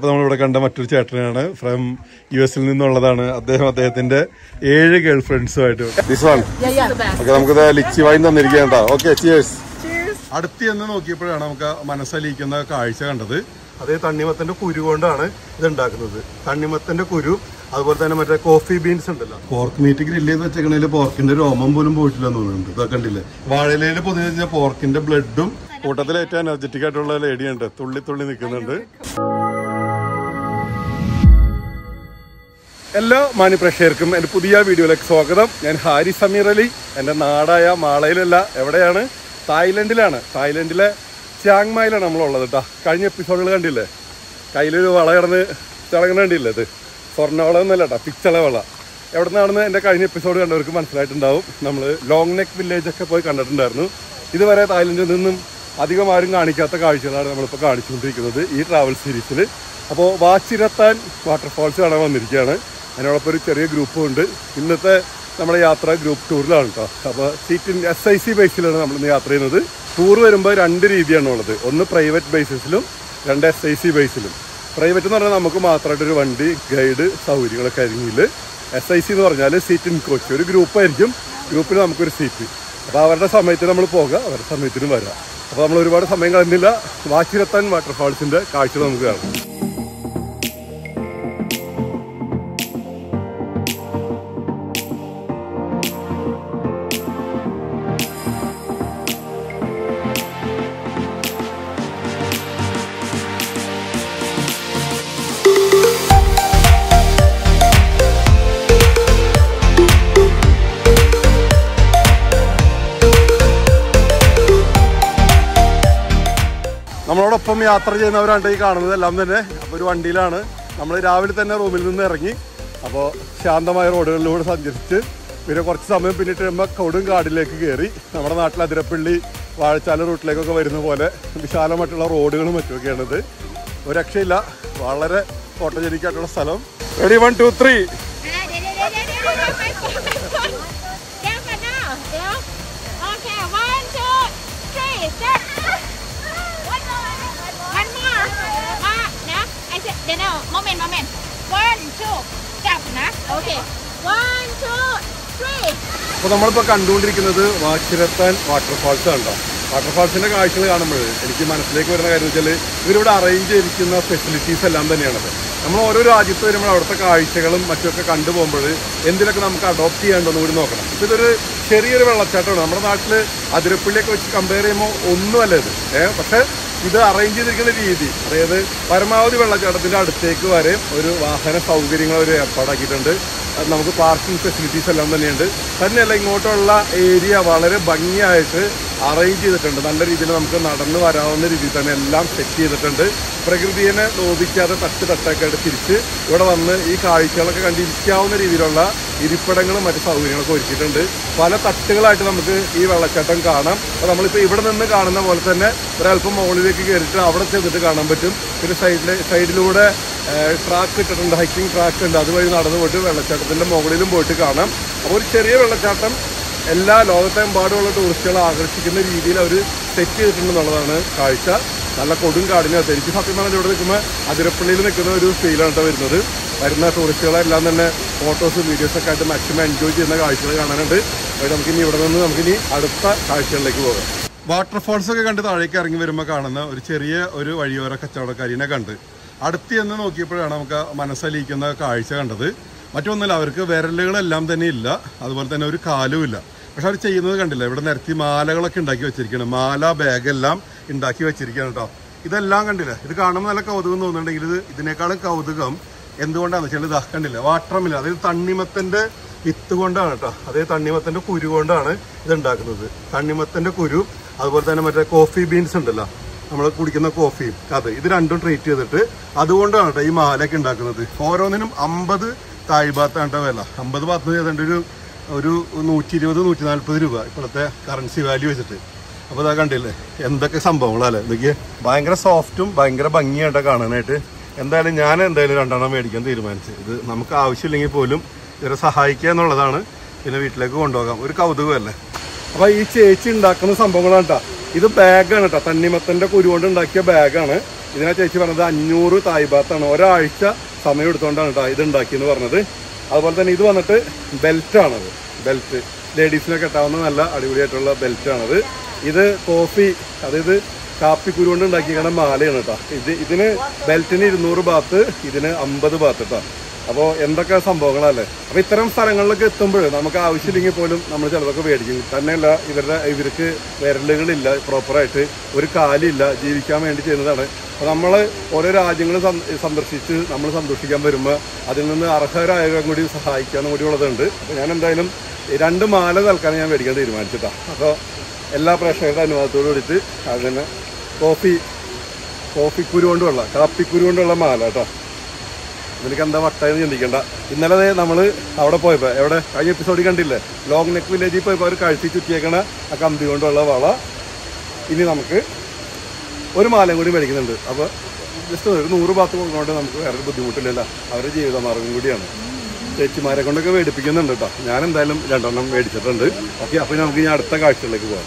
അപ്പൊ നമ്മളിവിടെ കണ്ട മറ്റൊരു ചേട്ടനാണ് ഫ്രം യു എസിൽ നിന്നുള്ളതാണ് അദ്ദേഹം അദ്ദേഹത്തിന്റെ ഏഴ് ഗേൾ ഫ്രണ്ട്സുമായിട്ട് ദിസ് വൺ ഓക്കെ നമുക്കിത് ലിച്ചി വൈൻ തന്നിരിക്കുകയാണ് ഓക്കെ ചിയേഴ്സ് അടുത്ത് എന്ന് നോക്കിയപ്പോഴാണ് നമുക്ക് മനസ്സലിയിക്കുന്ന കാഴ്ച കണ്ടത് അതേ തണ്ണിമത്തന്റെ കുരു കൊണ്ടാണ് ഇത് ഉണ്ടാക്കുന്നത് തണ്ണിമത്തന്റെ കുരു അതുപോലെ തന്നെ മറ്റേ കോഫി ബീൻസ് ഉണ്ടല്ലോ പോർക്ക് മീറ്റ് ഗ്രില്ല് ചെയ്ത് വെച്ചേക്കണേല് പോർക്കിന്റെ രോമം പോലും പോയിട്ടില്ലെന്ന് തോന്നുന്നുണ്ട് ഇതൊക്കെ കണ്ടില്ലേ വാഴയിലയിൽ പൊതിഞ്ഞ വെച്ചാൽ പോർക്കിന്റെ ബ്ലഡും കൂട്ടത്തിൽ ഏറ്റവും എനർജറ്റിക് ആയിട്ടുള്ള ലേഡിയുണ്ട് തുള്ളി തുള്ളി നിൽക്കുന്നുണ്ട് എല്ലാ മാന്യപ്രേക്ഷകർക്കും എൻ്റെ പുതിയ വീഡിയോയിലേക്ക് സ്വാഗതം ഞാൻ ഹാരി സമീർ അലി എൻ്റെ നാടായ മാളയിലല്ല എവിടെയാണ് തായ്ലൻഡിലാണ് തായ്ലൻഡിലെ ചിയാങ് മായിലാണ് നമ്മളുള്ളത് കേട്ടോ കഴിഞ്ഞ എപ്പിസോഡുകൾ കണ്ടില്ലേ കയ്യിലൊരു വള കിടന്ന് തിളങ്ങണ കണ്ടില്ലേ ഇത് സ്വർണ്ണവള ഒന്നല്ല കേട്ടോ പിച്ചള വള എവിടെ നിന്നാണെന്ന് എൻ്റെ കഴിഞ്ഞ എപ്പിസോഡ് കണ്ടവർക്ക് മനസ്സിലായിട്ടുണ്ടാവും നമ്മൾ ലോങ് നെക്ക് വില്ലേജ് ഒക്കെ പോയി കണ്ടിട്ടുണ്ടായിരുന്നു ഇതുവരെ തായ്ലൻഡിൽ നിന്നും അധികം ആരും കാണിക്കാത്ത കാഴ്ചകളാണ് നമ്മളിപ്പോൾ കാണിച്ചുകൊണ്ടിരിക്കുന്നത് ഈ ട്രാവൽ സീരീസിൽ അപ്പോൾ വാച്ചിരത്താൻ വാട്ടർഫാൾസ് കാണാൻ വന്നിരിക്കുകയാണ് അതിനോടൊപ്പം ഒരു ചെറിയ ഗ്രൂപ്പും ഉണ്ട് ഇന്നത്തെ നമ്മുടെ യാത്ര ഗ്രൂപ്പ് ടൂറിലാണ് കേട്ടോ അപ്പോൾ സീറ്റിൻ എസ് ഐ സി ബേസിലാണ് നമ്മൾ ഇന്ന് യാത്ര ചെയ്യുന്നത് ടൂർ വരുമ്പോൾ രണ്ട് രീതിയാണ് ഉള്ളത് ഒന്ന് പ്രൈവറ്റ് ബേസിസിലും രണ്ട് എസ് ഐ സി ബേസിലും പ്രൈവറ്റ് എന്ന് പറഞ്ഞാൽ നമുക്ക് മാത്രമായിട്ടൊരു വണ്ടി ഗൈഡ് സൗകര്യങ്ങളൊക്കെ ആയിരിക്കും എസ് ഐ സി എന്ന് പറഞ്ഞാൽ സീറ്റ് ഇൻ കോച്ച് ഒരു ഗ്രൂപ്പ് ആയിരിക്കും ഗ്രൂപ്പിൽ നമുക്കൊരു സീറ്റ് അപ്പോൾ അവരുടെ സമയത്തിന് നമ്മൾ പോകുക അവരുടെ സമയത്തിന് വരാം അപ്പോൾ നമ്മൾ ഒരുപാട് സമയം കളഞ്ഞില്ല വാച്ചിരത്താൻ വാട്ടർഫാൾസിന്റെ കാഴ്ച നമുക്ക് കാണാം നമ്മളോടൊപ്പം യാത്ര ചെയ്യുന്നവരാണ് ഈ കാണുന്നത് എല്ലാം തന്നെ അപ്പോൾ ഒരു വണ്ടിയിലാണ് നമ്മൾ രാവിലെ തന്നെ റൂമിൽ നിന്ന് ഇറങ്ങി അപ്പോൾ ശാന്തമായ റോഡുകളിലൂടെ സഞ്ചരിച്ച് പിന്നെ കുറച്ച് സമയം പിന്നിട്ട് കഴിയുമ്പോൾ കൊടും കാടിലേക്ക് കയറി നമ്മുടെ നാട്ടിൽ അതിരപ്പള്ളി വാഴച്ചാല റൂട്ടിലേക്കൊക്കെ വരുന്ന പോലെ വിശാലമായിട്ടുള്ള റോഡുകളും മറ്റുമൊക്കെയാണിത് ഒരു രക്ഷയില്ല വളരെ ഫോട്ടോജനിക് ആയിട്ടുള്ള സ്ഥലം ready one two three เดี๋ยวเดี๋ยวเดี๋ยวเดี๋ยวเดี๋ยวเดี๋ยวไปก่อนเดี๋ยวกันนะเดี๋ยวโอเค one two three step one more one more มานะไอ้เดี๋ยวเดี๋ยว moment moment one two จับนะโอเค one two three അപ്പോൾ നമ്മളിപ്പോൾ കണ്ടുകൊണ്ടിരിക്കുന്നത് വാച്ചിരത്താൻ വാട്ടർഫാൾസ് കണ്ടോ വാട്ടർഫാൾസിന്റെ കാഴ്ചകൾ കാണുമ്പോൾ എനിക്ക് മനസ്സിലേക്ക് വരുന്ന കാര്യം വെച്ചാൽ ഇവരിവിടെ അറേഞ്ച് ചെയ്തിരിക്കുന്ന ഫെസിലിറ്റീസ് എല്ലാം തന്നെയാണത് നമ്മൾ ഓരോ രാജ്യത്ത് വരുമ്പോൾ അവിടുത്തെ കാഴ്ചകളും മറ്റൊക്കെ കണ്ടുപോകുമ്പോൾ എന്തിനൊക്കെ നമുക്ക് അഡോപ്റ്റ് ചെയ്യാണ്ടെന്ന് കൂടി നോക്കണം ഇപ്പൊ ഇതൊരു ചെറിയൊരു വെള്ളച്ചാട്ടമാണ് നമ്മുടെ നാട്ടിൽ അതിരപ്പള്ളിയൊക്കെ വെച്ച് കമ്പയർ ചെയ്യുമ്പോൾ ഒന്നുമല്ല ഇത് ഏഹ് പക്ഷെ ഇത് അറേഞ്ച് ചെയ്തിരിക്കുന്ന രീതി അതായത് പരമാവധി വെള്ളച്ചാട്ടത്തിന്റെ അടുത്തേക്ക് വരെ ഒരു വാഹന സൗകര്യങ്ങൾ അവർ ഏർപ്പാടാക്കിയിട്ടുണ്ട് അത് നമുക്ക് പാർക്കിംഗ് ഫെസിലിറ്റീസ് എല്ലാം തന്നെയുണ്ട് തന്നെയല്ല ഇങ്ങോട്ടുള്ള ഏരിയ വളരെ ഭംഗിയായിട്ട് അറേഞ്ച് ചെയ്തിട്ടുണ്ട് നല്ല രീതിയിൽ നമുക്ക് നടന്നു വരാവുന്ന രീതിയിൽ തന്നെ എല്ലാം സെറ്റ് ചെയ്തിട്ടുണ്ട് പ്രകൃതിയെ നോവിക്കാതെ തട്ട് തട്ടൊക്കെ ആയിട്ട് തിരിച്ച് ഇവിടെ വന്ന് ഈ കാഴ്ചകളൊക്കെ കണ്ടിരിക്കാവുന്ന രീതിയിലുള്ള ഇരിപ്പിടങ്ങളും മറ്റു സൗകര്യങ്ങളൊക്കെ ഒരുക്കിയിട്ടുണ്ട് പല തട്ടുകളായിട്ട് നമുക്ക് ഈ വെള്ളച്ചാട്ടം കാണാം അപ്പോൾ നമ്മളിപ്പോൾ ഇവിടെ നിന്ന് കാണുന്ന പോലെ തന്നെ ഒരല്പം മുകളിലേക്ക് കയറിയിട്ട് അവിടെ ചെന്നിട്ട് കാണാൻ പറ്റും പിന്നെ സൈഡിലെ സൈഡിലൂടെ ട്രാക്ക് ഇട്ടിട്ടുണ്ട് ഹൈക്കിംഗ് ട്രാക്ക് ഉണ്ട് അതുവഴി നടന്നു പോയിട്ട് വെള്ളച്ചാട്ടത്തിന്റെ മുകളിലും പോയിട്ട് കാണാം അപ്പോൾ ഒരു ചെറിയ വെള്ളച്ചാട്ടം എല്ലാ ലോകത്തെമ്പാടുമുള്ള ടൂറിസ്റ്റുകളെ ആകർഷിക്കുന്ന രീതിയിൽ അവർ സെറ്റ് ചെയ്തിട്ടുണ്ടെന്നുള്ളതാണ് കാഴ്ച നല്ല കൊടും കാടിനകത്ത് എനിക്ക് സത്യം പറഞ്ഞാൽ ഇവിടെ നിൽക്കുമ്പോൾ അതിരപ്പള്ളിയിൽ നിൽക്കുന്ന ഒരു ഫീലാണ് കേട്ടോ വരുന്നത് വരുന്ന ടൂറിസ്റ്റുകളെല്ലാം തന്നെ ഫോട്ടോസും വീഡിയോസ് ഒക്കെ ആയിട്ട് മാക്സിമം എൻജോയ് ചെയ്യുന്ന കാഴ്ചകൾ കാണാനുണ്ട് അപ്പോൾ നമുക്കിനി ഇവിടെ നിന്ന് നമുക്കിനി അടുത്ത കാഴ്ചകളിലേക്ക് പോകാം വാട്ടർഫാൾസ് ഒക്കെ കണ്ട് താഴേക്ക് ഇറങ്ങി വരുമ്പോൾ കാണുന്ന ഒരു ചെറിയ ഒരു വഴിയോര കച്ചവടക്കാരിനെ കണ്ട് അടുത്ത് എന്ന് നോക്കിയപ്പോഴാണ് നമുക്ക് മനസ്സലിയിക്കുന്ന കാഴ്ച കണ്ടത് മറ്റൊന്നുമില്ല അവർക്ക് വിരലുകളെല്ലാം തന്നെ ഇല്ല അതുപോലെ തന്നെ ഒരു കാലും ഇല്ല പക്ഷെ അവർ ചെയ്യുന്നത് കണ്ടില്ല ഇവിടെ നിരത്തി മാലകളൊക്കെ ഉണ്ടാക്കി വെച്ചിരിക്കുകയാണ് മാല ബാഗ് എല്ലാം ഉണ്ടാക്കി വെച്ചിരിക്കുകയാണ് കേട്ടോ ഇതെല്ലാം കണ്ടില്ല ഇത് കാണുമ്പോൾ നല്ല കൗതുകം തോന്നുന്നുണ്ടെങ്കിൽ ഇത് ഇതിനേക്കാളും കൗതുകം എന്തുകൊണ്ടാന്ന് വെച്ചാൽ ഇതാ കണ്ടില്ല വാട്ടർമില്ല അതായത് തണ്ണിമത്തന്റെ വിത്ത് കൊണ്ടാണ് കേട്ടോ അതേ തണ്ണിമത്തന്റെ കുരു കൊണ്ടാണ് ഇത് ഉണ്ടാക്കുന്നത് തണ്ണിമത്തന്റെ കുരു അതുപോലെ തന്നെ മറ്റേ കോഫി ബീൻസ് ഉണ്ടല്ലോ നമ്മൾ കുടിക്കുന്ന കോഫിയും അത് ഇത് രണ്ടും ട്രീറ്റ് ചെയ്തിട്ട് അതുകൊണ്ടാണ് കേട്ടോ ഈ മാലയൊക്കെ ഉണ്ടാക്കുന്നത് ഓരോന്നിനും അമ്പത് താഴ്ഭാഗത്താണ് കേട്ടോ വില അമ്പത് ഭാഗത്ത് ഏതാണ്ട് ഒരു ഒരു നൂറ്റി ഇരുപത് നൂറ്റി നാൽപ്പത് രൂപ ഇപ്പോഴത്തെ കറൻസി വാല്യൂ വെച്ചിട്ട് അപ്പോൾ ഇതാ കണ്ടില്ലേ എന്തൊക്കെ സംഭവങ്ങളല്ലേ ഇതൊക്കെ ഭയങ്കര സോഫ്റ്റും ഭയങ്കര ഭംഗിയായിട്ടാണ് കാണാനായിട്ട് എന്തായാലും ഞാൻ എന്തായാലും രണ്ടെണ്ണം മേടിക്കാൻ തീരുമാനിച്ചു ഇത് നമുക്ക് ആവശ്യമില്ലെങ്കിൽ പോലും ഇവരെ സഹായിക്കുക എന്നുള്ളതാണ് പിന്നെ വീട്ടിലേക്ക് കൊണ്ടുപോകാം ഒരു കൗതുകമല്ലേ അപ്പൊ ഈ ചേച്ചി ഉണ്ടാക്കുന്ന സംഭവങ്ങളാണ് കേട്ടോ ഇത് ബാഗാണ് കേട്ടോ തണ്ണിമത്തന്റെ കുരു കൊണ്ട് ഉണ്ടാക്കിയ ബാഗാണ് ഇതിനെ ചേച്ചി പറഞ്ഞത് അഞ്ഞൂറ് തായ്ബാത്താണ് ഒരാഴ്ച സമയം എടുത്തുകൊണ്ടാണ് കേട്ടോ ഇത് ഉണ്ടാക്കിയെന്ന് പറഞ്ഞത് അതുപോലെ തന്നെ ഇത് വന്നിട്ട് ബെൽറ്റ് ആണത് ബെൽറ്റ് ലേഡീസിനൊക്കെ കെട്ടാവുന്ന നല്ല അടിപൊളിയായിട്ടുള്ള ബെൽറ്റ് ആണത് ഇത് കോഫി അതായത് കാപ്പിക്കുരു കൊണ്ട് ഉണ്ടാക്കിയിരിക്കുന്ന മാലയാണ് കേട്ടോ ഇത് ഇതിന് ബെൽറ്റിന് ഇരുന്നൂറ് ബാത്ത് ഇതിന് അമ്പത് ബാത്ത് കേട്ടോ അപ്പോൾ എന്തൊക്കെ സംഭവങ്ങളല്ലേ അപ്പോൾ ഇത്തരം സ്ഥലങ്ങളിലൊക്കെ എത്തുമ്പോൾ നമുക്ക് ആവശ്യമില്ലെങ്കിൽ പോലും നമ്മൾ ചിലതൊക്കെ മേടിക്കും തന്നെയല്ല ഇവരുടെ ഇവർക്ക് വിരലുകളില്ല പ്രോപ്പറായിട്ട് ഒരു കാലില്ല ജീവിക്കാൻ വേണ്ടി ചെയ്യുന്നതാണ് അപ്പോൾ നമ്മൾ ഓരോ രാജ്യങ്ങൾ സന്ദർശിച്ച് നമ്മൾ സന്തോഷിക്കാൻ വരുമ്പോൾ അതിൽ നിന്ന് അർഹരായവരും കൂടി സഹായിക്കാനും കൂടി ഉള്ളതുണ്ട് അപ്പോൾ ഞാൻ എന്തായാലും ഈ രണ്ട് മാല തൽക്കാലം ഞാൻ മേടിക്കാൻ തീരുമാനിച്ചിട്ടാണ് അപ്പോൾ എല്ലാ പ്രേക്ഷകരുടെ അനുവാദത്തോട് കൂടിയിട്ട് അതിന് കോഫി കോഫിക്കുരു കൊണ്ടുള്ള കാപ്പിക്കുരു കൊണ്ടുള്ള മാല കേട്ടോ നിനക്ക് എന്താ വട്ടായെന്ന് ചിന്തിക്കണ്ട ഇന്നലെ ദേ നമ്മള് അവിടെ പോയപ്പോ എവിടെ കഴിഞ്ഞ എപ്പിസോഡിൽ കണ്ടില്ലേ ലോങ് നെക്ക് വില്ലേജിൽ പോയപ്പോ അവർ കഴുത്തി ചുറ്റിയേക്കണ ആ കമ്പി കൊണ്ടുള്ള വള ഇനി നമുക്ക് ഒരു മാലയും കൂടി മേടിക്കുന്നുണ്ട് അപ്പൊ ജസ്റ്റ് ഒരു നൂറ് ഭാഗത്ത് കൊണ്ട് നമുക്ക് വേറെ ബുദ്ധിമുട്ടില്ലല്ലോ അവരുടെ ജീവിതമാർഗം കൂടിയാണ് ചേച്ചിമാരെ കൊണ്ടൊക്കെ മേടിപ്പിക്കുന്നുണ്ട് കേട്ടോ ഞാൻ എന്തായാലും രണ്ടെണ്ണം മേടിച്ചിട്ടുണ്ട് ഓക്കെ അപ്പൊ നമുക്ക് ഇനി അടുത്ത കാഴ്ചകളിലേക്ക് പോകാം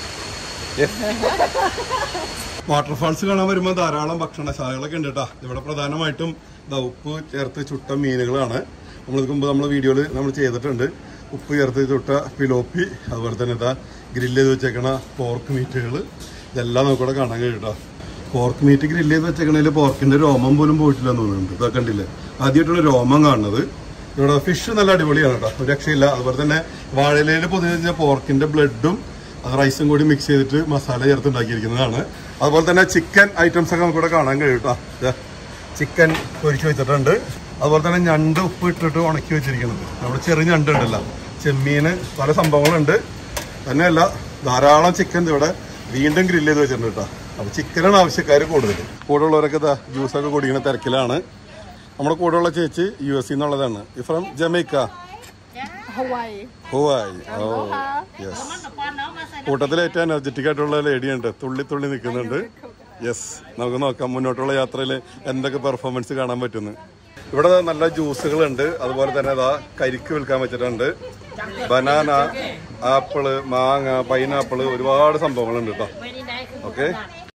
വാട്ടർഫാൾസ് കാണാൻ വരുമ്പോൾ ധാരാളം ഭക്ഷണശാലകളൊക്കെ ഉണ്ട് കേട്ടോ ഇവിടെ പ്രധാനമായിട്ടും ദാ ഉപ്പ് ചേർത്ത് ചുട്ട മീനുകളാണ് നമ്മൾ മുമ്പ് നമ്മൾ വീഡിയോയിൽ നമ്മൾ ചെയ്തിട്ടുണ്ട് ഉപ്പ് ചേർത്ത് ചുട്ട പിലോപ്പി അതുപോലെ തന്നെ ഇതാ ഗ്രില്ല് ചെയ്ത് വെച്ചേക്കണ പോർക്ക് മീറ്റുകൾ ഇതെല്ലാം നമുക്കിവിടെ കാണാൻ കഴിയും കേട്ടോ പോർക്ക് മീറ്റ് ഗ്രില്ല് ചെയ്ത് വെച്ചേക്കണതിൽ പോർക്കിന്റെ രോമം പോലും പോയിട്ടില്ലെന്ന് തോന്നുന്നുണ്ട് ഇതൊക്കെ കണ്ടില്ലേ ആദ്യമായിട്ടുള്ള രോമം കാണുന്നത് ഇവിടെ ഫിഷ് നല്ല അടിപൊളിയാണ് കേട്ടോ ഒരു രക്ഷയില്ല അതുപോലെ തന്നെ വാഴയിലയിൽ പൊതിഞ്ഞ വെച്ച പോർക്കിന്റെ ബ്ലഡും റൈസും കൂടി മിക്സ് ചെയ്തിട്ട് മസാല ചേർത്ത് ഉണ്ടാക്കിയിരിക്കുന്നതാണ് അതുപോലെ തന്നെ ചിക്കൻ ഐറ്റംസ് ഒക്കെ നമുക്കിവിടെ കാണാൻ കഴിയും കേട്ടോ ചിക്കൻ പൊരിച്ച് വെച്ചിട്ടുണ്ട് അതുപോലെ തന്നെ ഞണ്ട് ഉപ്പ് ഇട്ടിട്ട് ഉണക്കി വെച്ചിരിക്കുന്നത് നമ്മുടെ ചെറിയ ഞണ്ട് ഉണ്ടല്ലോ ചെമ്മീന് പല സംഭവങ്ങളുണ്ട് തന്നെയല്ല ധാരാളം ചിക്കൻ ഇവിടെ വീണ്ടും ഗ്രില്ല് ചെയ്ത് വെച്ചിട്ടുണ്ട് കേട്ടോ അപ്പൊ ചിക്കനാണ് ആവശ്യക്കാർ കൂടുതൽ കൂടെ ഉള്ളവരൊക്കെ ഇതാ ജ്യൂസൊക്കെ കുടിക്കുന്ന തിരക്കിലാണ് നമ്മുടെ കൂടെയുള്ള ചേച്ചി യു എസ് എന്നുള്ളതാണ് from Jamaica Hawaii. Hawaii oh yes കൂട്ടത്തിൽ ഏറ്റവും എനർജറ്റിക് ആയിട്ടുള്ള ലേഡിയുണ്ട് തുള്ളി തുള്ളി നിൽക്കുന്നുണ്ട് യെസ് നമുക്ക് നോക്കാം മുന്നോട്ടുള്ള യാത്രയിൽ എന്തൊക്കെ പെർഫോമൻസ് കാണാൻ പറ്റുന്നു ഇവിടെ ദാ നല്ല ജ്യൂസുകളുണ്ട് അതുപോലെ തന്നെ അതാ കരിക്ക് വിൽക്കാൻ വെച്ചിട്ടുണ്ട് ബനാന ആപ്പിള് മാങ്ങ പൈനാപ്പിള് ഒരുപാട് സംഭവങ്ങളുണ്ട് കേട്ടോ ഓക്കെ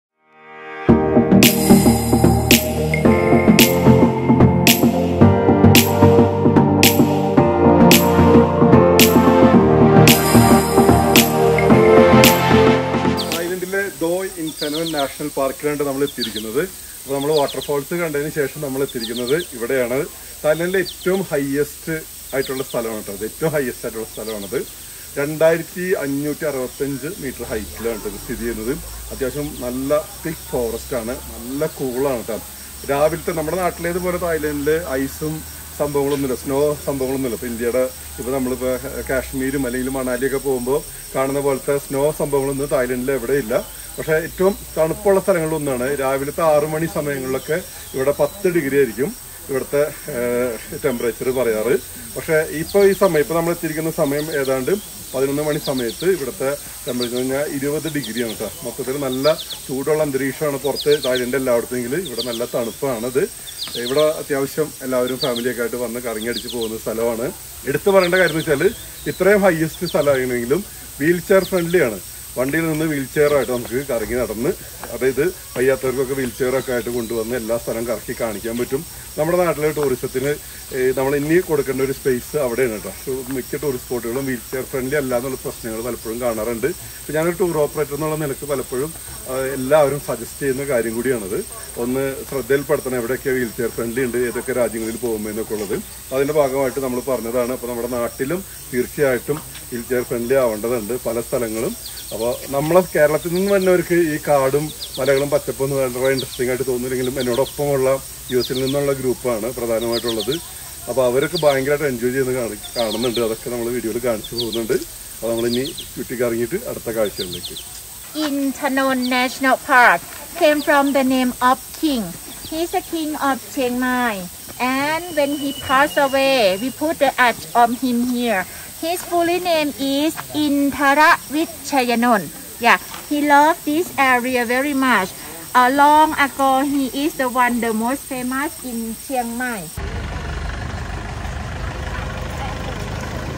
ഐലൻഡിലെ ദോയ് ഇൻഫെനോൻ നാഷണൽ പാർക്കിലാണ് നമ്മൾ എത്തിയിരിക്കുന്നത് അപ്പോൾ നമ്മൾ വാട്ടർഫാൾസ് കണ്ടതിന് ശേഷം നമ്മൾ എത്തിയിരിക്കുന്നത് ഇവിടെയാണ് തായ്ലൻഡിലെ ഏറ്റവും ഹയസ്റ്റ് ആയിട്ടുള്ള സ്ഥലമാണ് കേട്ടോ ഇത് ഏറ്റവും ഹയസ്റ്റ് ആയിട്ടുള്ള സ്ഥലമാണത് രണ്ടായിരത്തി അഞ്ഞൂറ്റി അറുപത്തഞ്ച് മീറ്റർ ഹൈറ്റിലാണ് കേട്ടോ ഇത് സ്ഥിതി ചെയ്യുന്നത് അത്യാവശ്യം നല്ല തിക് ഫോറസ്റ്റ് ആണ് നല്ല കൂളാണ് കേട്ടോ രാവിലത്തെ നമ്മുടെ നാട്ടിലേതുപോലെ തായ്ലൻഡില് ഐസും സംഭവങ്ങളൊന്നുമില്ല സ്നോ സംഭവങ്ങളൊന്നുമില്ല ഇപ്പൊ ഇന്ത്യയുടെ ഇപ്പൊ നമ്മളിപ്പോ കാശ്മീരും അല്ലെങ്കിൽ മണാലിയൊക്കെ പോകുമ്പോൾ കാണുന്ന പോലത്തെ സ്നോ സംഭവങ്ങളൊന്നും തായ്ലൻഡിൽ എവിടെയില്ല പക്ഷെ ഏറ്റവും തണുപ്പുള്ള സ്ഥലങ്ങളിലൊന്നാണ് രാവിലത്തെ ആറു മണി സമയങ്ങളിലൊക്കെ ഇവിടെ പത്ത് ഡിഗ്രി ആയിരിക്കും ഇവിടുത്തെ ടെമ്പറേച്ചർ പറയാറ് പക്ഷെ ഇപ്പൊ ഈ സമയം ഇപ്പൊ നമ്മൾ എത്തിയിരിക്കുന്ന സമയം ഏതാണ്ട് പതിനൊന്ന് മണി സമയത്ത് ഇവിടുത്തെ ടെമ്പറേച്ചർ പറഞ്ഞാൽ ഇരുപത് ഡിഗ്രിയാണ് കേട്ടോ മൊത്തത്തിൽ നല്ല ചൂടുള്ള അന്തരീക്ഷമാണ് പുറത്ത് തായ്ലൻഡ് എല്ലായിടത്തെങ്കിൽ ഇവിടെ നല്ല തണുപ്പാണത് ഇവിടെ അത്യാവശ്യം എല്ലാവരും ഫാമിലിയൊക്കെ ആയിട്ട് വന്ന് കറങ്ങിയടിച്ച് പോകുന്ന സ്ഥലമാണ് എടുത്തു പറയേണ്ട കാര്യം എന്ന് വെച്ചാൽ ഇത്രയും ഹയസ്റ്റ് സ്ഥലമാണെങ്കിലും വീൽ ചെയർ ഫ്രണ്ട്ലി ആണ് വണ്ടിയിൽ നിന്ന് വീൽ ചെയർ ആയിട്ട് നമുക്ക് കറങ്ങി നടന്ന് അതായത് വയ്യാത്തവർക്കൊക്കെ വീൽ ചെയർ ഒക്കെ ആയിട്ട് കൊണ്ടുവന്ന് എല്ലാ സ്ഥലവും കറക്കി കാണിക്കാൻ പറ്റും നമ്മുടെ നാട്ടിലെ ടൂറിസത്തിന് നമ്മൾ ഇനി കൊടുക്കേണ്ട ഒരു സ്പേസ് അവിടെയാണ് കേട്ടോ സോ മിക്ക ടൂറിസ്റ്റ് സ്പോട്ടുകളും വീൽ ചെയർ ഫ്രണ്ട്ലി അല്ല എന്നുള്ള പ്രശ്നങ്ങൾ പലപ്പോഴും കാണാറുണ്ട് ഇപ്പൊ ഞാനൊരു ടൂർ ഓപ്പറേറ്റർ എന്നുള്ള നിലക്ക് പലപ്പോഴും ആ, എല്ലാവരും സജസ്റ്റ് ചെയ്യുന്ന കാര്യം കൂടിയാണത് ഒന്ന് ശ്രദ്ധയിൽപ്പെടുത്തണം എവിടെയൊക്കെ വീൽ ചെയർ ഫ്രണ്ട്ലി ഉണ്ട് ഏതൊക്കെ രാജ്യങ്ങളിൽ പോകുമ്പോൾ എന്നൊക്കെ ഉള്ളത് അതിന്റെ ഭാഗമായിട്ട് നമ്മൾ പറഞ്ഞതാണ് അപ്പോൾ നമ്മുടെ നാട്ടിലും തീർച്ചയായിട്ടും വീൽ ചെയർ ഫ്രണ്ട്ലി ആവേണ്ടതുണ്ട് പല സ്ഥലങ്ങളും അപ്പോൾ നമ്മളെ കേരളത്തിൽ നിന്ന് വന്നവർക്ക് ഈ കാടും മലകളും പച്ചപ്പൊന്നും വളരെ ഇൻട്രസ്റ്റിംഗ് ആയിട്ട് തോന്നുന്നില്ലെങ്കിലും എന്നോടൊപ്പമുള്ള യു എസിൽ നിന്നുള്ള ഗ്രൂപ്പാണ് പ്രധാനമായിട്ടുള്ളത് അപ്പോൾ അവരൊക്കെ ഭയങ്കരമായിട്ട് എൻജോയ് ചെയ്യുന്ന കാണി- കാണുന്നുണ്ട് അതൊക്കെ നമ്മൾ വീഡിയോയിൽ കാണിച്ചു പോകുന്നുണ്ട് അപ്പോൾ നമ്മളിനി ചുറ്റി കറങ്ങിയിട്ട് അടുത്ത കാഴ്ചകളിലേക്ക് in Tanon National Park came from the name of King. He's the king of Chiang Mai. And when he passed away, we put the ash on him here. His full name is Intara Vichayanon. Yeah, he loved this area very much. Uh, long ago, he is the one the most famous in Chiang Mai.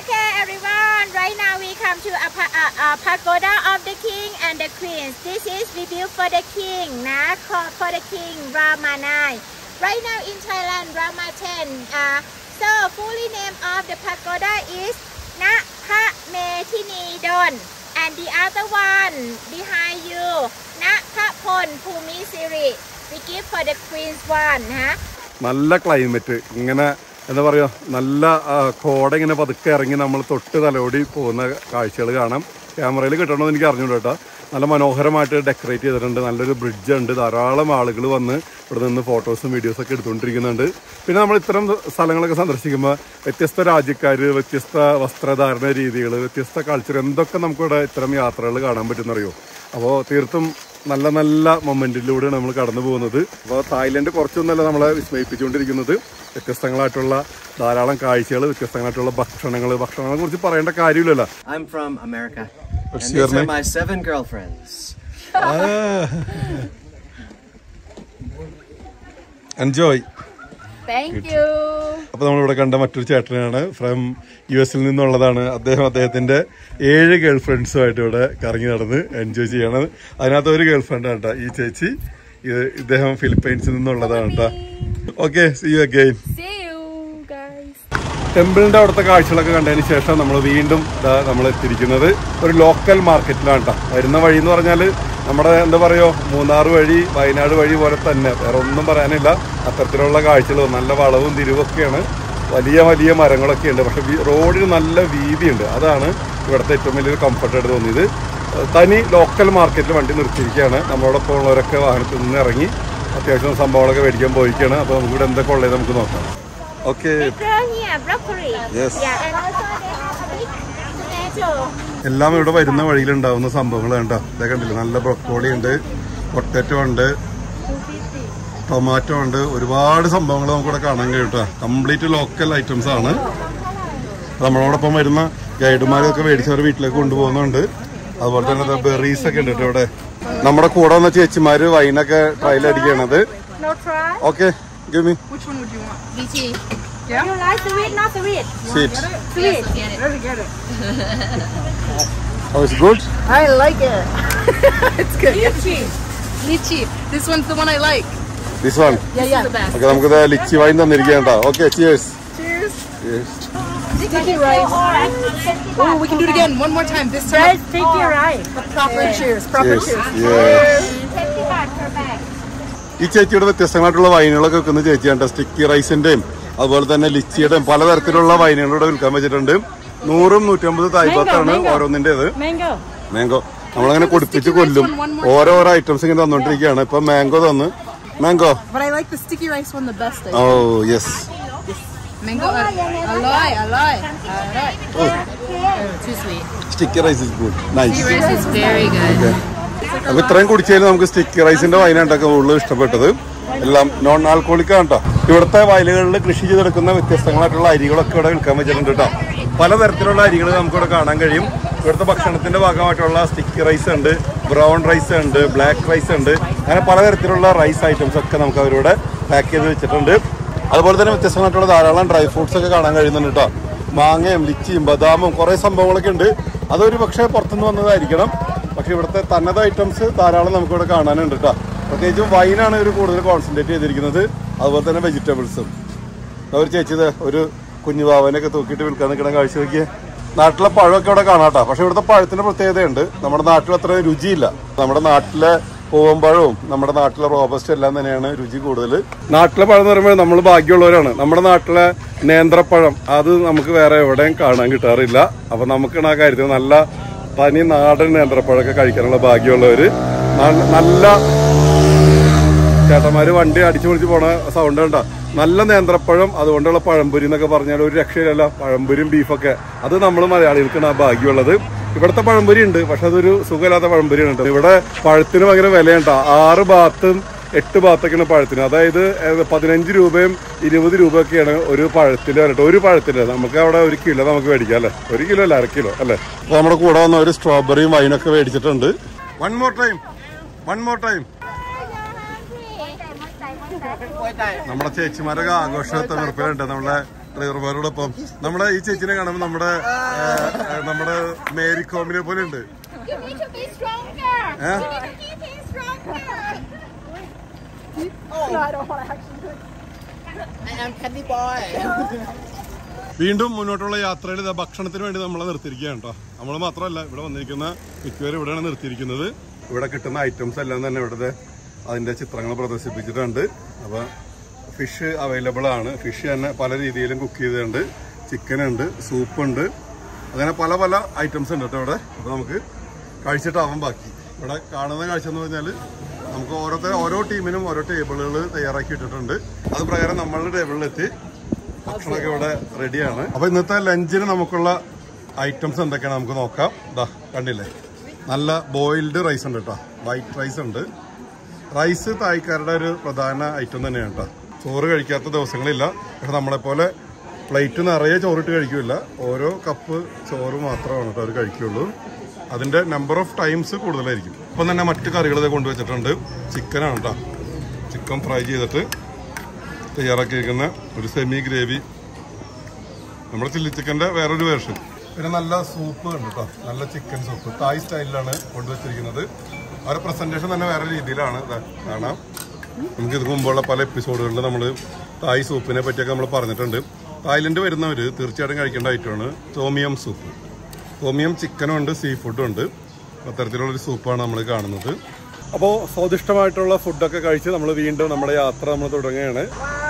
Okay, everyone. Right now we come to a, pa- a, a pagoda of the king and the queens. This is review for the king, nah, for- for the king Rama 9. Right now in Thailand, Rama 10. Uh, so fully name of the pagoda is Nakha Metini Don. And the other one behind you, Nakha Pon Pumi Siri. We give for the queen's one, huh? നല്ല climate ഇങ്ങനെ എന്താ പറയുക നല്ല ആ, കോട ഇങ്ങനെ പതുക്കെ ഇറങ്ങി നമ്മൾ തൊട്ട് തലോടി പോകുന്ന കാഴ്ചകൾ കാണാം ക്യാമറയിൽ കിട്ടണമെന്ന് എനിക്ക് അറിഞ്ഞൂടാ കേട്ടോ നല്ല മനോഹരമായിട്ട് ഡെക്കറേറ്റ് ചെയ്തിട്ടുണ്ട് നല്ലൊരു ബ്രിഡ്ജ് ഉണ്ട് ധാരാളം ആളുകൾ വന്ന് ഇവിടെ നിന്ന് ഫോട്ടോസും വീഡിയോസും ഒക്കെ എടുത്തുകൊണ്ടിരിക്കുന്നുണ്ട് പിന്നെ നമ്മൾ ഇത്തരം സ്ഥലങ്ങളൊക്കെ സന്ദർശിക്കുമ്പോൾ വ്യത്യസ്ത രാജ്യക്കാർ വ്യത്യസ്ത വസ്ത്രധാരണ രീതികൾ വ്യത്യസ്ത കൾച്ചർ എന്തൊക്കെ നമുക്കിവിടെ ഇത്തരം യാത്രകൾ കാണാൻ പറ്റുന്നറിയോ അപ്പോൾ തീർത്തും നല്ല നല്ല മൊമെന്റിലൂടെയാണ് നമ്മൾ കടന്നു പോകുന്നത് അപ്പോൾ തായ്ലൻഡ് കുറച്ചൊന്നല്ല നമ്മളെ വിസ്മയിപ്പിച്ചുകൊണ്ടിരിക്കുന്നത് വ്യത്യസ്തങ്ങളായിട്ടുള്ള ധാരാളം കാഴ്ചകൾ വ്യത്യസ്തങ്ങളായിട്ടുള്ള ഭക്ഷണങ്ങൾ ഭക്ഷണങ്ങളെ കുറിച്ച് പറയേണ്ട കാര്യമില്ലല്ലോ I'm from America. What's and your these are name? my seven girlfriends. Enjoy Thank you. അപ്പൊ നമ്മളിവിടെ കണ്ട മറ്റൊരു ചേട്ടനാണ് ഫ്രം യു എസിൽ നിന്നുള്ളതാണ് അദ്ദേഹം അദ്ദേഹത്തിന്റെ ഏഴ് ഗേൾ ഫ്രണ്ട്സുമായിട്ട് ഇവിടെ കറങ്ങി നടന്ന് എൻജോയ് ചെയ്യണത് അതിനകത്ത് ഒരു ഗേൾ ഫ്രണ്ട് ആണ് ട്ടാ ഈ ചേച്ചി ഇത് ഇദ്ദേഹം ഫിലിപ്പൈൻസിൽ നിന്നുള്ളതാണ് കേട്ടോ okay see you again See you guys. ടെമ്പിളിന്റെ അവിടുത്തെ കാഴ്ചകളൊക്കെ കണ്ടതിന് ശേഷം നമ്മൾ വീണ്ടും ദാ നമ്മൾ എത്തിയിരിക്കുന്നത് ഒരു ലോക്കൽ മാർക്കറ്റിലാണ് ട്ടോ വരുന്ന വഴി എന്ന് പറഞ്ഞാൽ നമ്മുടെ എന്താ പറയുക മൂന്നാർ വഴി വയനാട് വഴി പോലെ തന്നെ വേറെ ഒന്നും പറയാനില്ല അത്തരത്തിലുള്ള കാഴ്ചകളും നല്ല വളവും തിരിവൊക്കെയാണ് വലിയ വലിയ മരങ്ങളൊക്കെ ഉണ്ട് പക്ഷെ വി- റോഡിന് നല്ല വീതിയുണ്ട് അതാണ് ഇവിടുത്തെ ഏറ്റവും വലിയൊരു കംഫർട്ടായിട്ട് തോന്നിയത് തനി ലോക്കൽ മാർക്കറ്റിൽ വണ്ടി നിർത്തിയിരിക്കുകയാണ് നമ്മളോടൊപ്പം ഉള്ളവരൊക്കെ വാഹനത്തിൽ നിന്ന് ഇറങ്ങി അത്യാവശ്യം സംഭവങ്ങളൊക്കെ മേടിക്കാൻ പോയിക്കാണ് അപ്പോൾ നമുക്കിവിടെ എന്തൊക്കെ ഉള്ളത് നമുക്ക് നോക്കാം okay Girl here, broccoli. Yes. Yeah, and also they have big tomato. എല്ലാം ഇവിടെ വരുന്ന വഴിയിലുണ്ടാവുന്ന സംഭവങ്ങൾ കണ്ടോ ഇതേ കണ്ടില്ല നല്ല ബ്രൊക്കോളി ഉണ്ട് പൊട്ടറ്റോ ഉണ്ട് ടൊമാറ്റോ ഉണ്ട് ഒരുപാട് സംഭവങ്ങൾ നമുക്കിവിടെ കാണാൻ കഴിയും കേട്ടോ കംപ്ലീറ്റ് ലോക്കൽ ഐറ്റംസ് ആണ് നമ്മളോടൊപ്പം വരുന്ന ഗൈഡുമാരൊക്കെ മേടിച്ച് അവരുടെ വീട്ടിലേക്ക് കൊണ്ടുപോകുന്നുണ്ട് അതുപോലെ തന്നെ ബെറീസ് ഒക്കെ ഉണ്ട് കേട്ടോ ഇവിടെ നമ്മുടെ കൂടെ വന്ന ചേച്ചിമാര് വൈനൊക്കെ ട്രയൽ അടിക്കണത് No try. Okay gimme Which one would you want? BT. Yeah. You like sweet, not sweet. Sweet Sweet. Let me get it. Oh it's good I like it. it's good. Lychee. Lychee. This one's the one I like. This one Yeah, yeah. Okay നമുക്കിത് lychee wine തന്നിരിക്കട്ടോ okay cheers Cheers. Cheers. Sticky rice. Oh, we can do it again. One more time. This time. sticky rice. Proper cheers. Proper Cheers. cheers. Yes. Fifty baht per bag. ഈ ചേച്ചിയുടെ വ്യത്യസ്തമായിട്ടുള്ള വൈനുകളൊക്കെ വെക്കുന്ന ചേച്ചിയാണ് sticky റൈസിന്റെയും അതുപോലെ തന്നെ ലിച്ചിയുടെയും പലതരത്തിലുള്ള വൈനുകൾ ഇവിടെ വിൽക്കാൻ വെച്ചിട്ടുണ്ട് നൂറും നൂറ്റമ്പത് തായ്പാത്താണ് ഓരോന്നിന്റേത് Mango. മാംഗോ നമ്മളങ്ങനെ കുടിപ്പിച്ച് കൊല്ലും ഓരോരോ ഐറ്റംസ് ഇങ്ങനെ തന്നോണ്ടിരിക്കുകയാണ് ഇപ്പൊ മാംഗോ തന്ന് mango But I like the sticky rice one the best. I oh think. Yes Mango. Uh, aloy. Aloy. Aloy. Too sweet. Sticky rice is good nice Rice is very good. അപ്പൊ ഇത്രയും കുടിച്ചതിന് നമുക്ക് sticky റൈസിന്റെ വൈനാണ്ടൊക്കെ കൂടുതൽ ഇഷ്ടപ്പെട്ടത് എല്ലാം non alcoholic ആണ് കേട്ടോ ഇവിടുത്തെ വയലുകളിൽ കൃഷി ചെയ്തെടുക്കുന്ന വ്യത്യസ്തങ്ങളായിട്ടുള്ള അരികളൊക്കെ ഇവിടെ വിൽക്കാൻ വെച്ചിട്ടുണ്ട് കേട്ടോ പലതരത്തിലുള്ള അരികൾ നമുക്കിവിടെ കാണാൻ കഴിയും ഇവിടുത്തെ ഭക്ഷണത്തിന്റെ ഭാഗമായിട്ടുള്ള സ്റ്റിക്കി റൈസ് ഉണ്ട് ബ്രൗൺ റൈസ് ഉണ്ട് ബ്ലാക്ക് റൈസ് ഉണ്ട് അങ്ങനെ പലതരത്തിലുള്ള റൈസ് ഐറ്റംസ് ഒക്കെ നമുക്ക് അവരിവിടെ പാക്ക് ചെയ്ത് വെച്ചിട്ടുണ്ട് അതുപോലെ തന്നെ വ്യത്യസ്തമായിട്ടുള്ള ധാരാളം ഡ്രൈ ഫ്രൂട്ട്സ് ഒക്കെ കാണാൻ കഴിയുന്നുണ്ട് കേട്ടോ മാങ്ങയും ലിച്ചിയും ബദാമും കുറെ സംഭവങ്ങളൊക്കെ ഉണ്ട് അതൊരു പക്ഷേ പുറത്തുനിന്ന് വന്നതായിരിക്കണം പക്ഷെ ഇവിടുത്തെ തനത് ഐറ്റംസ് ധാരാളം നമുക്കിവിടെ കാണാനുണ്ട് കേട്ടോ പ്രത്യേകിച്ചും വൈനാണ് ഇവർ കൂടുതൽ കോൺസെൻട്രേറ്റ് ചെയ്തിരിക്കുന്നത് അതുപോലെ തന്നെ വെജിറ്റബിൾസും ഒരു ചേച്ചി ദേ ഒരു കുഞ്ഞു പാവനൊക്കെ തൂക്കിയിട്ട് വിൽക്കാൻ നിൽക്കുന്ന കാഴ്ച നോക്കിയേ നാട്ടിലെ പഴമൊക്കെ ഇവിടെ കാണാട്ടോ പക്ഷെ ഇവിടുത്തെ പഴത്തിന് പ്രത്യേകതയുണ്ട് നമ്മുടെ നാട്ടിൽ അത്ര രുചിയില്ല നമ്മുടെ നാട്ടിലെ പൂവമ്പഴവും നമ്മുടെ നാട്ടിലെ റോബസ്റ്റ് എല്ലാം തന്നെയാണ് രുചി കൂടുതൽ നാട്ടിലെ പഴം എന്ന് പറയുമ്പോൾ നമ്മൾ ഭാഗ്യമുള്ളവരാണ് നമ്മുടെ നാട്ടിലെ നേന്ത്രപ്പഴം അത് നമുക്ക് വേറെ എവിടെയും കാണാൻ കിട്ടാറില്ല അപ്പൊ നമുക്ക് ആ കാര്യത്തിൽ നല്ല തനി നാടൻ നേന്ത്രപ്പഴമൊക്കെ കഴിക്കാനുള്ള ഭാഗ്യമുള്ളവര് നല്ല- നല്ല ചേട്ടന്മാര് വണ്ടി അടിച്ചു പൊളിച്ച് പോണ സൗണ്ട് കണ്ട നല്ല നേന്ത്രപ്പഴം അതുകൊണ്ടുള്ള പഴംപൊരി എന്നൊക്കെ പറഞ്ഞാൽ ഒരു രക്ഷയില്ലല്ല പഴംപൊരിയും ബീഫൊക്കെ അത് നമ്മൾ മലയാളികൾക്കാണ് ആ ഭാഗ്യമുള്ളത് ഇവിടുത്തെ പഴംപൊരി ഉണ്ട് പക്ഷെ അതൊരു സുഖമില്ലാത്ത പഴംപൊരിയാണ് കേട്ടോ ഇവിടെ പഴത്തിന് ഭയങ്കര വിലയുണ്ട് ആറ് ഭാഗത്തും എട്ട് ഭാഗത്തൊക്കെയാണ് പഴത്തിന് അതായത് ഏഹ്, പതിനഞ്ച് രൂപയും ഇരുപത് രൂപയൊക്കെയാണ് ഒരു പഴത്തിന് വരട്ടെ ഒരു പഴത്തിന് നമുക്ക് അവിടെ ഒരു കിലോ നമുക്ക് മേടിക്കാം അല്ലേ ഒരു കിലോ അല്ല അര കിലോ അല്ലേ അപ്പൊ നമ്മുടെ കൂടെ വന്ന ഒരു സ്ട്രോബെറിയും വൈനൊക്കെ മേടിച്ചിട്ടുണ്ട് one more time one more time നമ്മുടെ ചേച്ചിമാരൊക്കെ ആഘോഷ തിമിർപ്പിലുണ്ട് നമ്മളെ ഡ്രൈവർമാരോടൊപ്പം നമ്മുടെ ഈ ചേച്ചിനെ കാണുമ്പോൾ നമ്മുടെ ആ, ആ, നമ്മുടെ മേരി കോമിനെ പോലെ ഉണ്ട് You need to be stronger. Huh? You need to keep being stronger. വീണ്ടും മുന്നോട്ടുള്ള യാത്രയിൽ ഇതാ ഭക്ഷണത്തിന് വേണ്ടി നമ്മളെ നിർത്തിയിരിക്കുകയാണ് കേട്ടോ നമ്മൾ മാത്രമല്ല ഇവിടെ വന്നിരിക്കുന്ന മിക്കവരും ഇവിടെയാണ് നിർത്തിയിരിക്കുന്നത് ഇവിടെ കിട്ടുന്ന ഐറ്റംസ് എല്ലാം തന്നെ ഇവിടുത്തെ അതിന്റെ ചിത്രങ്ങൾ പ്രദർശിപ്പിച്ചിട്ടുണ്ട് അപ്പൊ ഫിഷ് അവൈലബിൾ ആണ് ഫിഷ് തന്നെ പല രീതിയിലും കുക്ക് ചെയ്തിട്ടുണ്ട് ചിക്കൻ ഉണ്ട് സൂപ്പ് ഉണ്ട് അങ്ങനെ പല പല ഐറ്റംസ് ഉണ്ട് കേട്ടോ ഇവിടെ അപ്പൊ നമുക്ക് കഴിച്ചിട്ടാവാൻ ബാക്കി ഇവിടെ കാണുന്ന കാഴ്ച എന്ന് പറഞ്ഞാൽ നമുക്ക് ഓരോരുത്തർ ഓരോ ടീമിനും ഓരോ ടേബിളുകൾ തയ്യാറാക്കി ഇട്ടിട്ടുണ്ട് അത് പ്രകാരം നമ്മളുടെ ടേബിളിലെത്തി ഭക്ഷണമൊക്കെ ഇവിടെ റെഡിയാണ് അപ്പൊ ഇന്നത്തെ ലഞ്ചിന് നമുക്കുള്ള ഐറ്റംസ് എന്തൊക്കെയാണ് നമുക്ക് നോക്കാം ഇതാ കണ്ടില്ലേ നല്ല ബോയിൽഡ് റൈസ് ഉണ്ട് കേട്ടോ വൈറ്റ് റൈസ് ഉണ്ട് റൈസ് തായ്ക്കാരുടെ ഒരു പ്രധാന ഐറ്റം തന്നെയാണ് കേട്ടോ ചോറ് കഴിക്കാത്ത ദിവസങ്ങളില്ല പക്ഷെ നമ്മളെ പോലെ പ്ലേറ്റ് നിറയെ ചോറിട്ട് കഴിക്കില്ല ഓരോ കപ്പ് ചോറ് മാത്രമാണ് കേട്ടോ അവർ കഴിക്കുള്ളൂ അതിന്റെ നമ്പർ ഓഫ് ടൈംസ് കൂടുതലായിരിക്കും ഇപ്പം തന്നെ മറ്റു കറികൾ ഇത് കൊണ്ടുവച്ചിട്ടുണ്ട് ചിക്കനാണ് കേട്ടോ ചിക്കൻ ഫ്രൈ ചെയ്തിട്ട് തയ്യാറാക്കിയിരിക്കുന്ന ഒരു സെമി ഗ്രേവി നമ്മുടെ ചില്ലി ചിക്കന്റെ വേറൊരു വേർഷൻ പിന്നെ നല്ല സൂപ്പ് ഉണ്ട് കേട്ടോ നല്ല ചിക്കൻ സൂപ്പ് തായ് സ്റ്റൈലിലാണ് കൊണ്ടുവച്ചിരിക്കുന്നത് അവരുടെ പ്രസന്റേഷൻ തന്നെ വേറെ രീതിയിലാണ് ദാ കാണാം നമുക്ക് ഇതിന് മുമ്പുള്ള പല എപ്പിസോഡുകളിൽ നമ്മൾ തായ് സൂപ്പിനെ പറ്റിയൊക്കെ നമ്മൾ പറഞ്ഞിട്ടുണ്ട് തായ്ലൻഡ് വരുന്നവർ തീർച്ചയായിട്ടും കഴിക്കേണ്ട ഐറ്റമാണ് തോമിയം സൂപ്പ് തോമിയം ചിക്കനും ഉണ്ട് സീ ഫുഡും ഉണ്ട് അത്തരത്തിലുള്ളൊരു സൂപ്പാണ് നമ്മൾ കാണുന്നത് അപ്പോൾ സ്വാദിഷ്ടമായിട്ടുള്ള ഫുഡൊക്കെ കഴിച്ച് നമ്മൾ വീണ്ടും നമ്മുടെ യാത്ര നമ്മൾ തുടങ്ങുകയാണ്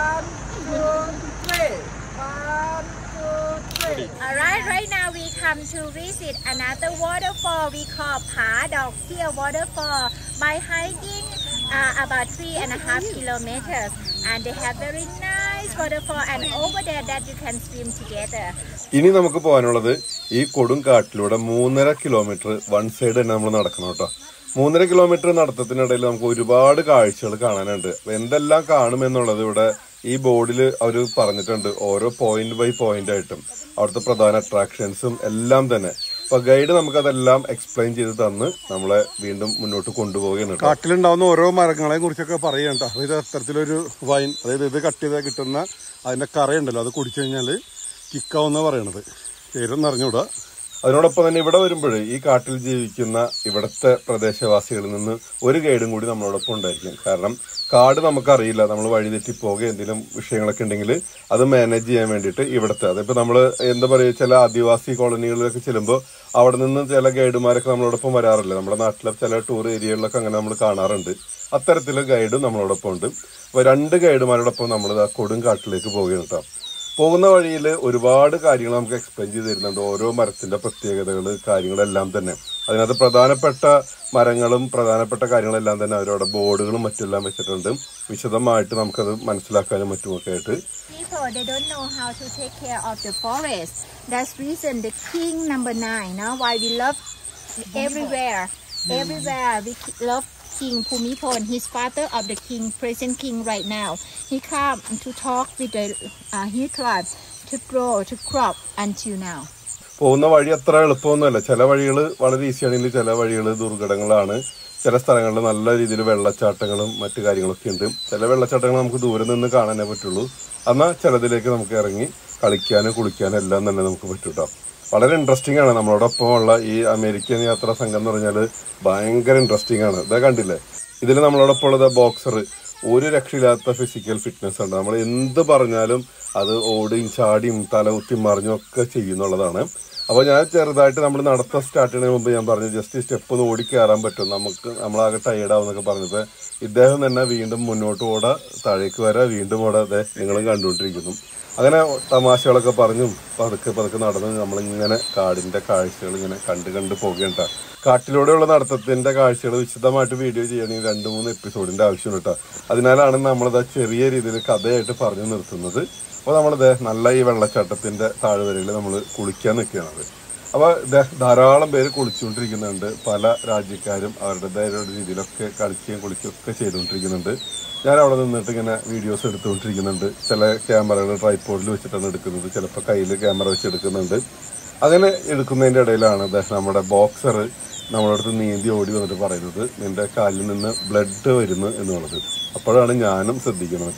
Alright, right now we come to visit another waterfall we call Pa Dog Sia Waterfall by hiking uh, about three and a half kilometers. And they have very nice waterfall and over there that you can swim together. ഇനി നമുക്ക് പോകാനുള്ളത് ഈ കൊടും കാട്ടിലൂടെ മൂന്നര kilometre one side തന്നെ നമ്മൾ നടക്കണം കേട്ടോ മൂന്നര കിലോമീറ്റർ നടത്തത്തിനിടയിൽ നമുക്ക് ഒരുപാട് കാഴ്ചകൾ കാണാനുണ്ട് അപ്പൊ എന്തെല്ലാം കാണുമെന്നുള്ളത് ഇവിടെ ഈ ബോർഡിൽ അവർ പറഞ്ഞിട്ടുണ്ട് ഓരോ പോയിന്റ് ബൈ പോയിന്റ് ആയിട്ടും അവിടുത്തെ പ്രധാന അട്രാക്ഷൻസും എല്ലാം തന്നെ അപ്പൊ ഗൈഡ് നമുക്കതെല്ലാം എക്സ്പ്ലെയിൻ ചെയ്ത് തന്ന് നമ്മളെ വീണ്ടും മുന്നോട്ട് കൊണ്ടുപോവുകയാണ് കാട്ടിലുണ്ടാവുന്ന ഓരോ മരങ്ങളെ കുറിച്ചൊക്കെ പറയണ്ട ഇത് അത്തരത്തിലൊരു വൈൻ അതായത് ഇത് കട്ട് ചെയ്താൽ കിട്ടുന്ന അതിന്റെ കറയുണ്ടല്ലോ അത് കുടിച്ചു കഴിഞ്ഞാൽ കിക്കാവെന്നാ പറയണത് പേരൊന്നും അറിഞ്ഞൂടാ അതിനോടൊപ്പം തന്നെ ഇവിടെ വരുമ്പോൾ ഈ കാട്ടിൽ ജീവിക്കുന്ന ഇവിടുത്തെ പ്രദേശവാസികളിൽ നിന്ന് ഒരു ഗൈഡും കൂടി നമ്മളോടൊപ്പം ഉണ്ടായിരിക്കും കാരണം കാട് നമുക്കറിയില്ല നമ്മൾ വഴി തെറ്റി പോകുക എന്തെങ്കിലും വിഷയങ്ങളൊക്കെ ഉണ്ടെങ്കിൽ അത് മാനേജ് ചെയ്യാൻ വേണ്ടിയിട്ട് ഇവിടുത്തെ അതിപ്പോ നമ്മൾ എന്താ പറയുക ചില ആദിവാസി കോളനികളിലൊക്കെ ചെല്ലുമ്പോൾ അവിടെ നിന്ന് ചില ഗൈഡുമാരൊക്കെ നമ്മളോടൊപ്പം വരാറില്ല നമ്മുടെ നാട്ടിലെ ചില ടൂർ ഏരിയകളിലൊക്കെ അങ്ങനെ നമ്മൾ കാണാറുണ്ട് അത്തരത്തിലുള്ള ഗൈഡും നമ്മളോടൊപ്പം ഉണ്ട് അപ്പൊ രണ്ട് ഗൈഡുമാരോടൊപ്പം നമ്മൾ കൊടും കാട്ടിലേക്ക് പോവുകയാണ് കേട്ടോ പോകുന്ന വഴിയിൽ ഒരുപാട് കാര്യങ്ങൾ നമുക്ക് എക്സ്പ്ലെയിൻ ചെയ്ത് തരുന്നുണ്ട് ഓരോ മരത്തിന്റെ പ്രത്യേകതകൾ കാര്യങ്ങളെല്ലാം തന്നെ അതിനകത്ത് പ്രധാനപ്പെട്ട മരങ്ങളും പ്രധാനപ്പെട്ട കാര്യങ്ങളെല്ലാം തന്നെ അവരവിടെ ബോർഡുകളും മറ്റെല്ലാം വെച്ചിട്ടുണ്ട് വിശദമായിട്ട് നമുക്കത് മനസ്സിലാക്കാനും മറ്റുമൊക്കെ ആയിട്ട് People, they don't know how to take care of the forest. That's reason the king number nine, now why we love everywhere. Everywhere we k- love King Pumipon, his father of the king, present king right now. He come to talk with the uh, his tribe to grow, to crop until now. പോകുന്ന വഴി അത്ര എളുപ്പമൊന്നുമല്ല ചില വഴികൾ വളരെ easy ആണെങ്കിൽ ചില വഴികൾ ദുർഘടങ്ങളാണ് ചില സ്ഥലങ്ങളിൽ നല്ല രീതിയിൽ വെള്ളച്ചാട്ടങ്ങളും മറ്റു കാര്യങ്ങളൊക്കെ ഉണ്ട് ചില വെള്ളച്ചാട്ടങ്ങൾ നമുക്ക് ദൂരെ നിന്ന് കാണാനേ പറ്റുള്ളൂ എന്നാൽ ചിലതിലേക്ക് നമുക്ക് ഇറങ്ങി കളിക്കാനും കുളിക്കാനും എല്ലാം തന്നെ നമുക്ക് പറ്റും കേട്ടോ വളരെ ഇൻട്രസ്റ്റിംഗ് ആണ് നമ്മളോടൊപ്പം ഉള്ള ഈ അമേരിക്കൻ യാത്രാ സംഘം എന്ന് പറഞ്ഞാൽ ഭയങ്കര ഇൻട്രസ്റ്റിംഗ് ആണ് ഇതാ കണ്ടില്ലേ ഇതിൽ നമ്മളോടൊപ്പം ഉള്ളത് ബോക്സർ ഒരു രക്ഷയില്ലാത്ത ഫിസിക്കൽ ഫിറ്റ്നസ് ഉണ്ട് നമ്മൾ എന്ത് പറഞ്ഞാലും അത് ഓടിയും ചാടിയും തലകുത്തിയും മറിഞ്ഞും ഒക്കെ ചെയ്യുന്നുള്ളതാണ് അപ്പോൾ ഞാൻ ചെറുതായിട്ട് നമ്മൾ നടത്താൻ സ്റ്റാർട്ട് ചെയ്യുന്നതിന് മുമ്പ് ഞാൻ പറഞ്ഞു ജസ്റ്റ് സ്റ്റെപ്പ് ഒന്ന് ഓടി കയറാൻ പറ്റും നമുക്ക് നമ്മളാകെ ടയേർഡാവും എന്നൊക്കെ പറഞ്ഞപ്പോൾ ഇദ്ദേഹം തന്നെ വീണ്ടും മുന്നോട്ട് ഓടാ താഴേക്ക് വരാ വീണ്ടും ഓടാ അതെ നിങ്ങളും കണ്ടുകൊണ്ടിരിക്കുന്നു അങ്ങനെ തമാശകളൊക്കെ പറഞ്ഞും പതുക്കെ പതുക്കെ നടന്ന് നമ്മളിങ്ങനെ കാടിന്റെ കാഴ്ചകൾ ഇങ്ങനെ കണ്ട് കണ്ട് പോകേണ്ട കാട്ടിലൂടെയുള്ള നടത്തത്തിന്റെ കാഴ്ചകൾ വിശദമായിട്ട് വീഡിയോ ചെയ്യണമെങ്കിൽ രണ്ട് മൂന്ന് എപ്പിസോഡിന്റെ ആവശ്യമുണ്ട് കേട്ടോ അതിനാലാണ് നമ്മളിത് ചെറിയ രീതിയിൽ കഥയായിട്ട് പറഞ്ഞു നിർത്തുന്നത് അപ്പോൾ നമ്മളിത് നല്ല ഈ വെള്ളച്ചാട്ടത്തിന്റെ താഴ്വരയിൽ നമ്മൾ കുളിക്കാൻ നിൽക്കുകയാണത് അപ്പോൾ ദേ ധാരാളം പേര് കുളിച്ചുകൊണ്ടിരിക്കുന്നുണ്ട് പല രാജ്യക്കാരും അവരുടേതായ ഒരു രീതിയിലൊക്കെ കളിക്കുകയും കുളിക്കുകയും ഒക്കെ ചെയ്തുകൊണ്ടിരിക്കുന്നുണ്ട് ഞാൻ അവിടെ നിന്നിട്ട് ഇങ്ങനെ വീഡിയോസ് എടുത്തുകൊണ്ടിരിക്കുന്നുണ്ട് ചില ക്യാമറകൾ ട്രൈപ്പോഡിൽ വെച്ചിട്ടാണ് എടുക്കുന്നത് ചിലപ്പോൾ കയ്യിൽ ക്യാമറ വെച്ച് എടുക്കുന്നുണ്ട് അങ്ങനെ എടുക്കുന്നതിൻ്റെ ഇടയിലാണ് ദേ നമ്മുടെ ബോക്സർ നമ്മുടെ അടുത്ത് നീന്തി ഓടി വന്നിട്ട് പറയുന്നത് നിന്റെ കാലിൽ നിന്ന് ബ്ലഡ് വരുന്നു എന്നുള്ളത് അപ്പോഴാണ് ഞാനും ശ്രദ്ധിക്കുന്നത് കേട്ടോ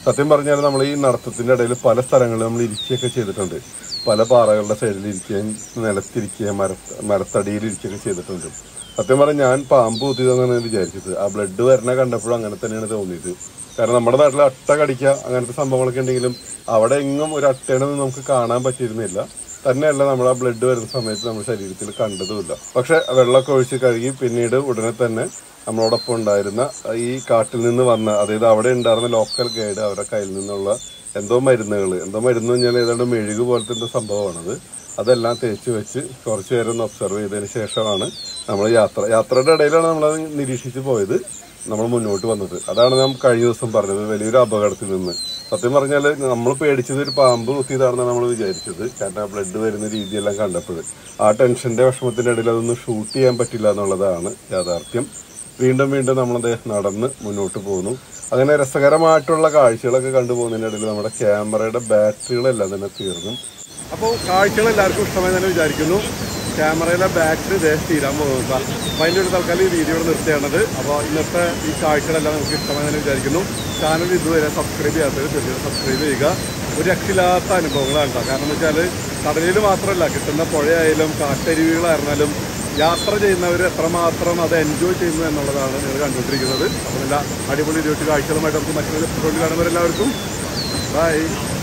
സത്യം പറഞ്ഞാൽ നമ്മൾ ഈ നടത്തത്തിന്റെ ഇടയിൽ പല സ്ഥലങ്ങളിൽ നമ്മൾ ഇരിക്കുകയൊക്കെ ചെയ്തിട്ടുണ്ട് പല പാറകളുടെ സൈഡിൽ ഇരിക്കുകയും നിലത്തിരിക്കുകയും മര മരത്തടിയിൽ ഇരിക്കുകയൊക്കെ ചെയ്തിട്ടുണ്ട് സത്യം പറഞ്ഞാൽ ഞാൻ പാമ്പ് കുത്തിയതെന്നാണ് വിചാരിച്ചത് ആ ബ്ലഡ് വരണ കണ്ടപ്പോഴും അങ്ങനെ തന്നെയാണ് തോന്നിയത് കാരണം നമ്മുടെ നാട്ടിൽ അട്ട കടിക്കുക അങ്ങനത്തെ സംഭവങ്ങളൊക്കെ ഉണ്ടെങ്കിലും അവിടെ എങ്ങും ഒരു അട്ടേനൊന്നും നമുക്ക് കാണാൻ പറ്റിയിരുന്നില്ല തന്നെയല്ല നമ്മൾ ആ ബ്ലഡ് വരുന്ന സമയത്ത് നമ്മുടെ ശരീരത്തിൽ കണ്ടതുമില്ല പക്ഷെ വെള്ളമൊക്കെ ഒഴിച്ച് കഴുകി പിന്നീട് ഉടനെ തന്നെ നമ്മളോടൊപ്പം ഉണ്ടായിരുന്ന ഈ കാട്ടിൽ നിന്ന് വന്ന അതായത് അവിടെ ഉണ്ടായിരുന്ന ലോക്കൽ ഗൈഡ് അവരുടെ കയ്യിൽ നിന്നുള്ള എന്തോ മരുന്നുകൾ എന്തോ മരുന്ന് പറഞ്ഞാൽ ഏതാണ്ട് മെഴുക് പോലത്തെ എന്തോ സംഭവമാണത് അതെല്ലാം തേച്ച് വെച്ച് കുറച്ചു നേരം ഒന്ന് ഒബ്സർവ് ചെയ്തതിന് ശേഷമാണ് നമ്മൾ യാത്ര യാത്രയുടെ ഇടയിലാണ് നമ്മളത് നിരീക്ഷിച്ച് പോയത് നമ്മൾ മുന്നോട്ട് വന്നത് അതാണ് നാം കഴിഞ്ഞ ദിവസം പറഞ്ഞത് വലിയൊരു അപകടത്തിൽ നിന്ന് സത്യം പറഞ്ഞാൽ നമ്മൾ പേടിച്ചത് ഒരു പാമ്പ് കുത്തിയതാണെന്നാണ് നമ്മൾ വിചാരിച്ചത് കാരണം ആ ബ്ലഡ് വരുന്ന രീതിയെല്ലാം കണ്ടപ്പോൾ ആ ടെൻഷന്റെ വിഷമത്തിന്റെ ഇടയിൽ അതൊന്നും ഷൂട്ട് ചെയ്യാൻ പറ്റില്ല എന്നുള്ളതാണ് യാഥാർത്ഥ്യം വീണ്ടും വീണ്ടും നമ്മളത് നടന്ന് മുന്നോട്ട് പോകുന്നു അങ്ങനെ രസകരമായിട്ടുള്ള കാഴ്ചകളൊക്കെ കണ്ടുപോകുന്നതിൻ്റെ ഇടയിൽ നമ്മുടെ ക്യാമറയുടെ ബാറ്ററികളെല്ലാം തന്നെ തീർന്നു അപ്പോൾ കാഴ്ചകൾ എല്ലാവർക്കും ഇഷ്ടമായി തന്നെ വിചാരിക്കുന്നു ക്യാമറയിലെ ബാറ്ററി ഇതേ തീരാൻ പോകുന്നത് അപ്പോൾ അതിൻ്റെ ഒരു തൽക്കാലം ഈ വീഡിയോ ഇവിടെ നിർത്തിയാണത് അപ്പോൾ ഇന്നത്തെ ഈ കാഴ്ചകളെല്ലാം നമുക്ക് ഇഷ്ടമായി തന്നെ വിചാരിക്കുന്നു ചാനൽ ഇതുവരെ സബ്സ്ക്രൈബ് ചെയ്യാത്തവർ തീർച്ചയായും സബ്സ്ക്രൈബ് ചെയ്യുക ഒരു രക്ഷയില്ലാത്ത അനുഭവങ്ങളാണ് കേട്ടോ കാരണം എന്ന് വെച്ചാൽ കടലിൽ മാത്രമല്ല കിട്ടുന്ന പുഴയായാലും കാട്ടരുവികളായിരുന്നാലും യാത്ര ചെയ്യുന്നവർ എത്രമാത്രം അത് എൻജോയ് ചെയ്യുന്നു എന്നുള്ളതാണ് നിങ്ങൾ കണ്ടുകൊണ്ടിരിക്കുന്നത് അപ്പോൾ നല്ല അടിപൊളി ഇരുപത്തി കാഴ്ചകളുമായിട്ട് നമുക്ക് മറ്റൊരു എപ്പിസോഡിൽ കാണുന്നവരെല്ലാവർക്കും ബൈ